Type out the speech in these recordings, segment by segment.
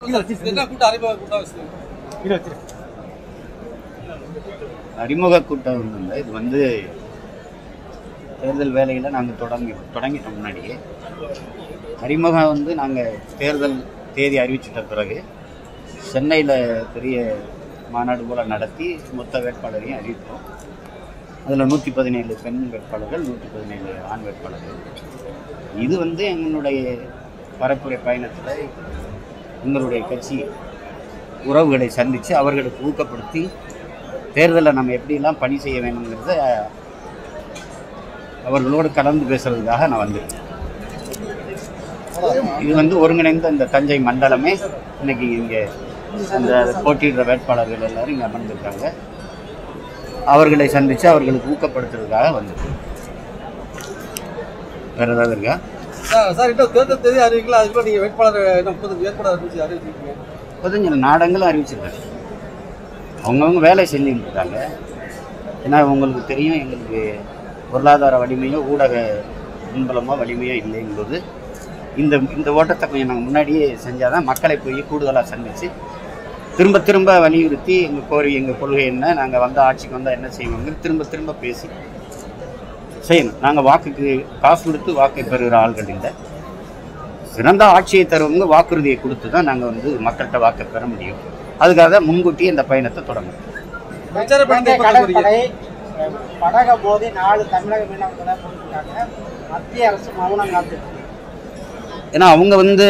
என்ன கூட்டம் அறிமுக கூட்டம் வச்சுருக்கீங்க அறிமுக கூட்டம் ஒண்ணும் இல்லை இது வந்து தேர்தல் வேலைகளை நாங்கள் தொடங்கி தொடங்கிட்டோம் முன்னாடியே அறிமுகம் வந்து நாங்கள் தேர்தல் தேதி அறிவிச்சிட்ட பிறகு சென்னையில் பெரிய மாநாடு போல் நடத்தி மொத்த வேட்பாளரையும் அறிவித்தோம் அதில் நூற்றி பதினேழு பெண் வேட்பாளர்கள் நூற்றி பதினேழு ஆண் வேட்பாளர்கள் இது வந்து எங்களுடைய பரப்புரை பயணத்தில் எங்களுடைய கட்சி உறவுகளை சந்தித்து அவர்களுக்கு ஊக்கப்படுத்தி தேர்தலில் நம்ம எப்படிலாம் பணி செய்ய வேணுங்கிறத அவர்களோடு கலந்து பேசுறதுக்காக நான் வந்திருக்கேன் இது வந்து ஒருங்கிணைந்த இந்த தஞ்சை மண்டலமே இன்னைக்கு இங்கே அந்த போட்டியிடுற வேட்பாளர்கள் எல்லாரும் இங்கே அமர்ந்திருக்காங்க அவர்களை சந்தித்து அவர்களுக்கு ஊக்கப்படுத்துறதுக்காக வந்திருக்கேன் வேற ஏதாவது இருக்கா சார் சார் இன்னும் தேர்தல் தேதி அறிவிக்கல அதுக்குள்ள நீங்க வேட்பாளர் இன்னும் முப்பத்தஞ்சு வேட்பாளர் அறிவிச்சு அறிவிச்சிருக்கீங்க பதினஞ்சு நாடங்களும் அறிவிச்சிருக்காங்க அவங்கவுங்க வேலை செஞ்சுட்டு இருக்காங்க ஏன்னா உங்களுக்கு தெரியும் எங்களுக்கு பொருளாதார வலிமையோ ஊடக பின்பலமோ வலிமையோ இல்லைங்கும்போது இந்த இந்த ஓட்டத்தை கொஞ்சம் நாங்கள் முன்னாடியே செஞ்சால் தான் மக்களை போய் கூடுதலாக சந்தித்து திரும்ப திரும்ப வலியுறுத்தி எங்கள் கோரி எங்கள் கொள்கை என்ன நாங்கள் வந்த ஆட்சிக்கு வந்தால் என்ன செய்வோங்க திரும்ப திரும்ப பேசி செய்யணும் நாங்கள் வாக்குக்கு காசு கொடுத்து வாக்கை பெறுகிற ஆள்கள் இல்லை சிறந்த ஆட்சியை தருவங்க வாக்குறுதியை கொடுத்து தான் நாங்கள் வந்து மக்கள்கிட்ட வாக்கை பெற முடியும் அதுக்காக தான் முன்கூட்டி இந்த பயணத்தை தொடங்கணும் பிரச்சார பயணத்தை இலங்கை எப்ப தொடங்குறீங்க? கடற்படை படக மோதி நாலு தமிழக மீனவர்களை போட்டிருக்காங்க மத்திய அரசு மௌனம் காத்துட்டு ஏன்னா அவங்க வந்து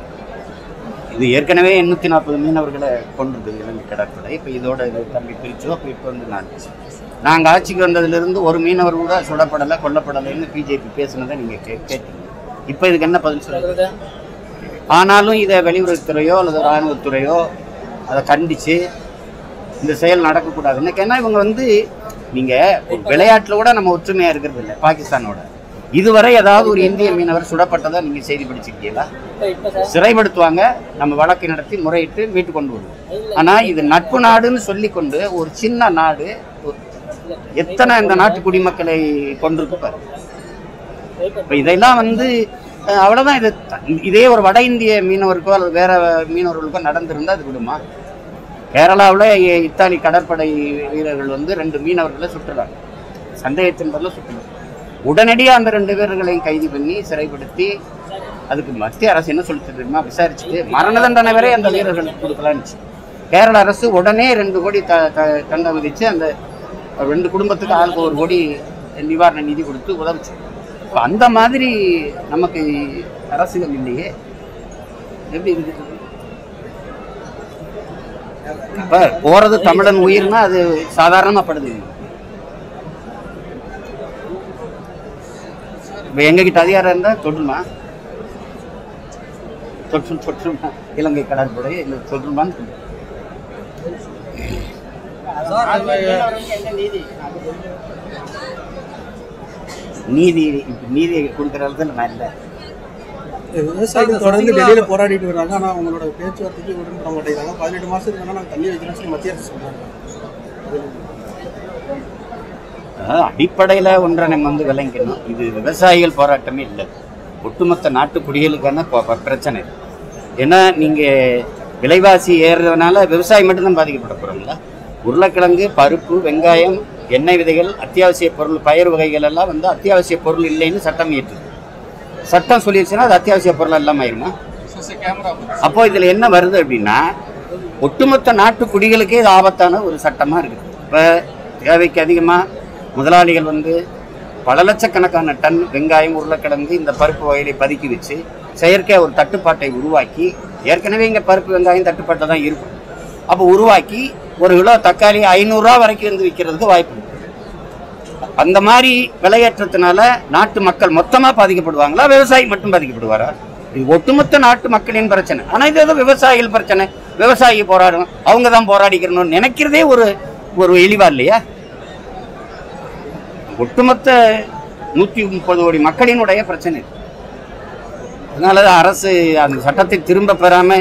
இது ஏற்கனவே எண்ணூற்றி நாற்பது மீனவர்களை கொண்டிருது இலங்கை கடற்படை இப்போ இதோட இது தம்பி பிரிச்சோ அப்போ இப்போ வந்து நான் நாங்கள் ஆட்சிக்கு வந்ததுலேருந்து ஒரு மீனவர் கூட சுடப்படலை கொல்லப்படலைன்னு பிஜேபி பேசுனதை நீங்கள் கே கேட்டீங்க இப்போ இதுக்கு என்ன பதில் சொல்லுறது ஆனாலும் இதை வெளியுறவுத்துறையோ அல்லது இராணுவத்துறையோ அதை கண்டித்து இந்த செயல் நடக்கக்கூடாது எனக்கு என்ன இவங்க வந்து நீங்கள் விளையாட்டில் கூட நம்ம ஒற்றுமையாக இருக்கிறது இல்லை பாகிஸ்தானோட இதுவரை ஏதாவது ஒரு இந்திய மீனவர் சுடப்பட்டதா நீங்கள் செய்தி படிச்சிருக்கீங்களா சிறைப்படுத்துவாங்க நம்ம வழக்கு நடத்தி முறையிட்டு மீட்டு கொண்டு வருவோம் ஆனால் இது நட்பு நாடுன்னு சொல்லிக்கொண்டு ஒரு சின்ன நாடு ஒரு- எத்தனை இந்த நாட்டு குடிமக்களை கொண்டிருக்கு பாரு இப்போ இதெல்லாம் வந்து அஹ், அவ்வளவுதான் இது இதே ஒரு வட இந்திய மீனவருக்கோ அல்லது வேற மீனவர்களுக்கோ நடந்திருந்தா அது விடுமா கேரளாவில் இத்தாலி கடற்படை வீரர்கள் வந்து ரெண்டு மீனவர்களை சுட்டுறாங்க சந்தேகத்தின் பேரில் சுட்டுறாங்க உடனடியாக அந்த ரெண்டு பேர்களையும் கைது பண்ணி சிறைப்படுத்தி அதுக்கு மத்திய அரசு என்ன சொல்லிட்டு தெரியுமா விசாரிச்சுட்டு மரண தண்டனை வரை அந்த வீரர்களுக்கு கொடுக்கலான்னுச்சு கேரள அரசு உடனே ரெண்டு கோடி த த- தண்டனை விதிச்சு அந்த ரெண்டு குடும்பத்துக்கு ஆளுக்கு ஒரு கோடி நிவாரண நிதி கொடுத்து உதவுச்சு இப்போ அந்த மாதிரி நமக்கு அரசுகள் இல்லையே எப்படி இருக்குது இப்ப போறது தமிழன் உயிர்னா அது சாதாரணமாப்படுது இப்ப எங்ககிட்ட அதிகாரம் இருந்தா தொற்றுமா தொற்று தொற்றுமா இலங்கை கடற்படை இல்லை தொற்றுமான்னு சொல்லு. சார் நாலு அது- மீனவர்களுக்கு என்ன நீதி நீதி இப்ப நீதியை கொடுக்குற இடத்துல நான் இல்லை விவசாயிகள் தொடர்ந்து டெல்லியில போராடிட்டு வர்றாங்க ஆனா அவங்களோட பேச்சுவார்த்தைக்கு உடன்பட மாட்டேங்கிறாங்க பதினெட்டு மாசத்துக்கு வேணா நாங்க தண்ணி வைக்கிறோம் சொல்லி மத்திய அரசு சொல்றாங்க அதாவது அடிப்படையில் ஒன்றை நம்ம வந்து விளங்கிக்கணும் இது விவசாயிகள் போராட்டமே இல்லை ஒட்டுமொத்த நாட்டு குடிகளுக்கான ப- ப- பிரச்சனை இது. ஏன்னா நீங்கள் விலைவாசி ஏறுறதுனால விவசாயி மட்டும்தான் பாதிக்கப்பட போகிறோம்ல உருளைக்கிழங்கு பருப்பு வெங்காயம் எண்ணெய் விதைகள் அத்தியாவசிய பொருள் பயிர் வகைகள் எல்லாம் வந்து அத்தியாவசிய பொருள் இல்லைன்னு சட்டம் இயற்றுது சட்டம் சொல்லிடுச்சுன்னா அது அத்தியாவசிய பொருள் எல்லாம் ஆயிருமா அப்போ இதில் என்ன வருது அப்படின்னா ஒட்டுமொத்த நாட்டு குடிகளுக்கே இது ஆபத்தான ஒரு சட்டமாக இருக்குது இப்போ தேவைக்கு அதிகமாக முதலாளிகள் வந்து பல லட்சக்கணக்கான டன் வெங்காயம் உருளைக்கிழங்கு இந்த பருப்பு வகைகளை பதுக்கி வச்சு செயற்கை ஒரு தட்டுப்பாட்டை உருவாக்கி ஏற்கனவே இங்கே பருப்பு வெங்காயம் தட்டுப்பாட்டை தான் இருக்கும் அப்போ உருவாக்கி ஒரு கிலோ தக்காளி ஐநூறுரூவா வரைக்கும் இருந்து விற்கிறதுக்கு வாய்ப்பு இருக்கு அந்த மாதிரி விலையேற்றத்தினால நாட்டு மக்கள் மொத்தமாக பாதிக்கப்படுவாங்களா விவசாயி மட்டும் பாதிக்கப்படுவாரா இது ஒட்டுமொத்த நாட்டு மக்களின் பிரச்சனை ஆனால் இது ஏதோ விவசாயிகள் பிரச்சனை விவசாயி போராடும் அவங்க தான் போராடிக்கிறணும்னு நினைக்கிறதே ஒரு ஒரு இழிவா இல்லையா ஒட்டுமொத்த நூற்றி முப்பது கோடி மக்களினுடைய பிரச்சனை இது. அதனால தான் அரசு அந்த சட்டத்தை திரும்ப பெறாம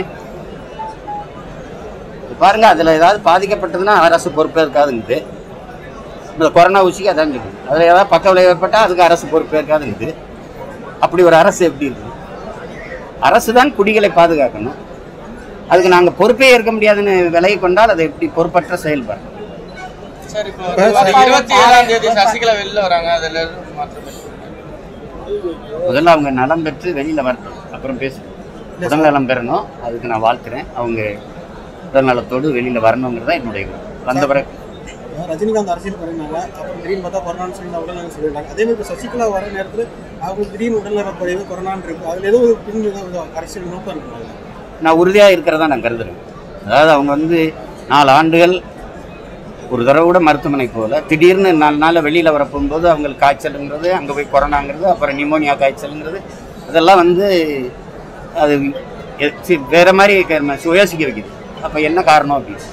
இப்ப பாருங்க அதில் ஏதாவது பாதிக்கப்பட்டதுன்னா அரசு பொறுப்பேற்காதுங்குது இந்த கொரோனா ஊசிக்கு அதான் சொல்லுது அதில் ஏதாவது பக்க விளைவு ஏற்பட்டால் அதுக்கு அரசு பொறுப்பேற்காதுங்குது அப்படி ஒரு அரசு எப்படி இருக்குது அரசு தான் குடிகளை பாதுகாக்கணும் அதுக்கு நாங்கள் பொறுப்பே ஏற்க முடியாதுன்னு விலகி கொண்டால் அதை எப்படி பொறுப்பற்ற செயல்பாடு சார் இப்போ இருபத்தி ஏழாம் தேதி சசிகலா வெளில வராங்க அதுல இருந்து மாற்றம் ஏற்படும். முதல்ல அவங்க நலம் பெற்று வெளியில் வரட்டும் அப்புறம் பேசுவோம் உடல் நலம் பெறணும் அதுக்கு நான் வாழ்த்துறேன் அவங்க உடல் நலத்தோடு வெளியில் வரணுங்கிறது தான் என்னுடைய விருப்பம். வந்த பிறகு ரஜினிகாந்த் அரசியல் பண்ணினாங்க அப்புறம் திடீர்னு பார்த்தா கொரோனான்னு சொல்லி உடல்நலம் சொல்லிட்டாங்க அதே மாதிரி இப்போ சசிகலா வர நேரத்தில் அவங்களுக்கு திடீர்னு உடல்நல குறைவு கொரோனான்னு இருக்கு அதுல ஏதோ ஒரு பின் ஏதோ ஒரு அரசியல் நோக்கம் இருக்குங்களா நான் உறுதியாக இருக்கிறதா நான் கருதுறேன் அதாவது அவங்க வந்து நாலு ஆண்டுகள் ஒரு தடவை கூட மருத்துவமனை போகல திடீர்னு நாலு நாளில் வெளியில் வர போகும்போது அவங்களுக்கு காய்ச்சலுங்கிறது அங்கே போய் கொரோனாங்கிறது அப்புறம் நிமோனியா காய்ச்சலுங்கிறது அதெல்லாம் வந்து அது எ- சி- வேற மாதிரி க- யோசிக்க வைக்குது அப்போ என்ன காரணம் அப்படின்னு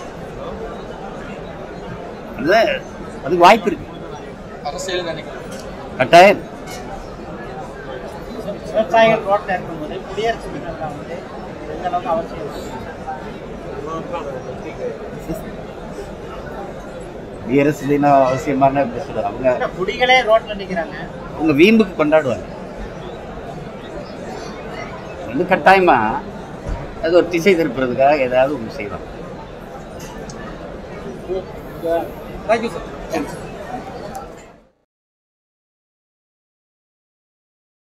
அது அதுக்கு வாய்ப்பு இருக்கு அரசியல் நினைக்கிறேன் கட்டாயம் விவசாயிகள் ரோட்ல இருக்கும்போது குடியரசு தினம் வந்து எந்த அளவுக்கு அவசியம் இருக்கு? குடியரசு தினம் அவசியமான எப்படி சொல்றது அவங்க இல்ல, குடிகளே ரோட்ல நிக்கிறாங்க உங்க வீம்புக்கு கொண்டாடுவாங்க வந்து கட்டாயமா அது ஒரு திசை திருப்புறதுக்காக ஏதாவது ஒன்று செய்வாங்க தேங்க்யூ சார்